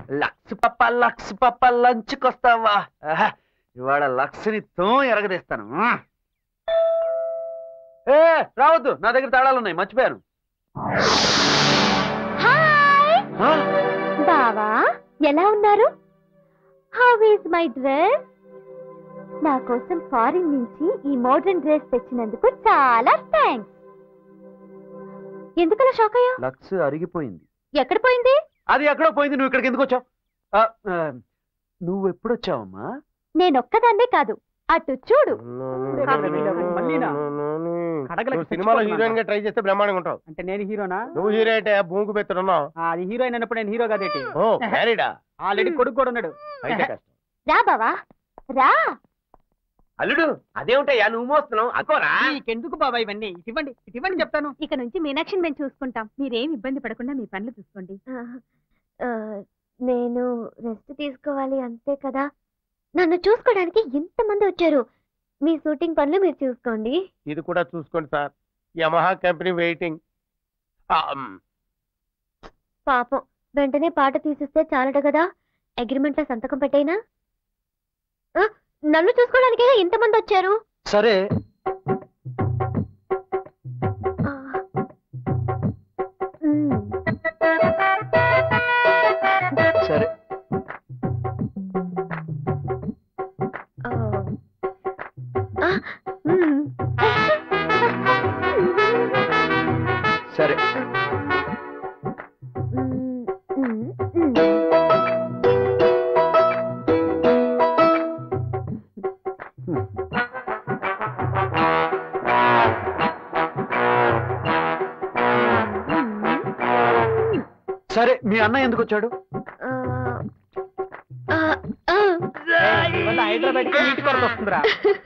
Lux పప్ప Lux పప్ప లంచ్కొస్తావా ఆహా, ఇవాళ లక్స్ని తో ఎరగదీస్తాను ఆ. ఏ రావద్దు నా దగ్గర తాళాలు ఉన్నాయి మర్చిపోయాను హాయ్ ఆ? బావా ఎలా ఉన్నారు హౌ ఈజ్ మై డ్రెస్ నా కోసం ఫారిన్ నుంచి ఈ మోడర్న్ డ్రెస్ తెచ్చినందుకు చాలా థ్యాంక్స్ ఎందుకలా షాక్ అయ్యా లక్స్ అరిగిపోయింది ఎక్కడ పోయింది అది ఎక్కడో పోయింది నువ్వు ఇక్కడికి ఎందుకు వచ్చావు ఆ, ఆ, నువ్వు ఎప్పుడు వచ్చావమ్మా నేను ఒక్కదాన్నే కాదు అటు చూడు మళ్ళీనా? కడగలకి నువ్వు సినిమాలో చచ్చిపోతున్నాను. హీరోయిన్ గా ట్రై చేస్తే బ్రహ్మాండంగా ఉంటావు అంటే నేను హీరోనా నువ్వు హీరో అయితే భూమికి పెట్టున్నావు ఆ, అది హీరోయిన్ అన్నప్పుడు నేను హీరో కదేటి ఓ మ్యారీడా ఆల్రెడీ కొడుకు కూడా ఉన్నాడు అయితే కష్టం రా బావా రా అల్లుడు అదేమిటయ్యా నువ్వు మోస్తున్నావు అక్కోరా నీకెందుకు బాబా ఇవన్నీ ఇటు ఇవ్వండి ఇటు ఇవ్వండి చెప్తాను ఇక నుంచి మీనాక్షిని మేము చూసుకుంటాం మీరేం ఇబ్బంది పడకుండా మీ పనులు చూసుకోండి నేను రెస్ట్ తీసుకోవాలి అంతే కదా నన్ను చూసుకోవడానికి ఇంతమంది వచ్చారు మీ షూటింగ్ పనులు మీరు చూసుకోండి ఇది కూడా చూసుకోండి సార్ యమహా కంపెనీ వెయిటింగ్ పాపం వెంటనే పాట తీసిస్తే చాలట కదా అగ్రిమెంట్ లో సంతకం పెట్టైనా ఆ, నన్ను చూసుకోవడానికే ఇంతమంది వచ్చారు సరే ఆ, మ్. సరే ఆ, ఆ, మ్. సరే మ్, మ్, మ్. సరే మీ అన్న ఎందుకు వచ్చాడు ఆ, ఆ, ఆ. వల్ల హైదరాబాద్ కి నీటి కొరత వస్తుందిరా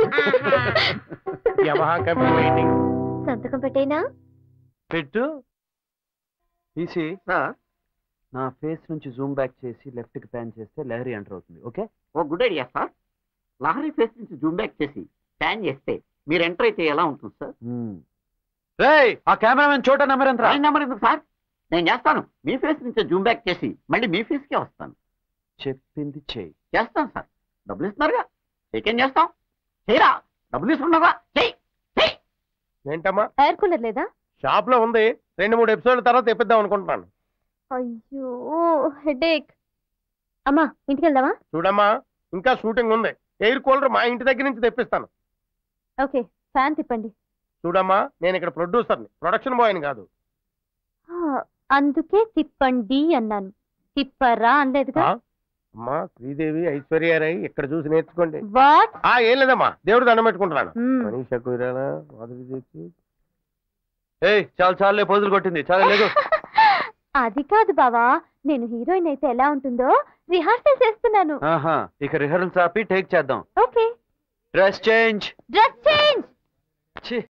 యమహా కంపెనీ వెయిటింగ్ సంతకం పెట్టైనా పెట్టు తీసి నా ఫేస్ నుంచి జూమ్ బ్యాక్ చేసి లెఫ్ట్ కి ప్యాన్ చేస్తే లహరి ఎంటర్ అవుతుంది okay oh good idea sir Lahari face నుంచి జూమ్ బ్యాక్ చేసి ప్యాన్ చేస్తే మీరు ఎంటర్ అయితే ఎలా ఉంటుంది సార్ రేయ్ ఆ కెమెరామెన్ చోట నెంబర్ ఎంత రాయ్ నెంబర్ ఎందుకు సార్ నేను చేస్తాను మీ ఫేస్ నుంచి జూమ్ బ్యాక్ చేసి మళ్ళీ మీ ఫేస్కే వస్తాను చెప్పింది చెయ్యి చేస్తాను సార్ డబ్బులు ఇస్తున్నారుగా ఏకేం చేస్తాం చేయరా డబ్బులు ఇస్తున్నారా చెయ్యి చెయ్యి ఏంటమ్మా ఎయిర్ కూలర్ లేదా షాప్ లో ఉంది రెండు మూడు ఎపిసోడ్ల తర్వాత తెప్పిద్దాం అనుకుంటున్నాను అయ్యో హెడేక్ అమ్మా ఇంటికి వెళ్దామా చూడమ్మా ఇంకా షూటింగ్ ఉంది ఎయిర్ కూలర్ మా ఇంటి దగ్గర నుంచి తెప్పిస్తాను ఓకే ఫ్యాన్ తిప్పండి చూడమ్మా నేను ఇక్కడ ప్రొడ్యూసర్ని ప్రొడక్షన్ బాయ్ని కాదు ఆ, అందుకే తిప్పండి అన్నాను తిప్పరా అనలేదుగా ఆ? అమ్మా శ్రీదేవి ఐశ్వర్యారాయ్ ఇక్కడ చూసి నేర్చుకోండి వాట్ ఆ ఏం లేదమ్మా దేవుడు దండం పెట్టుకుంటున్నాను మ్మ్. మనీషా కుయిరాలా మాధురి దీక్షిత్ ఏయ్ చాలు చాలులే పోజులు కొట్టింది చాలా లేదు అది కాదు బావా నేను హీరోయిన్ అయితే ఎలా ఉంటుందో రిహార్సల్ చేస్తున్నాను ఆహా ఇక రిహర్సల్స్ ఆపి టేక్ చేద్దాం okay dress change dress change ఛీ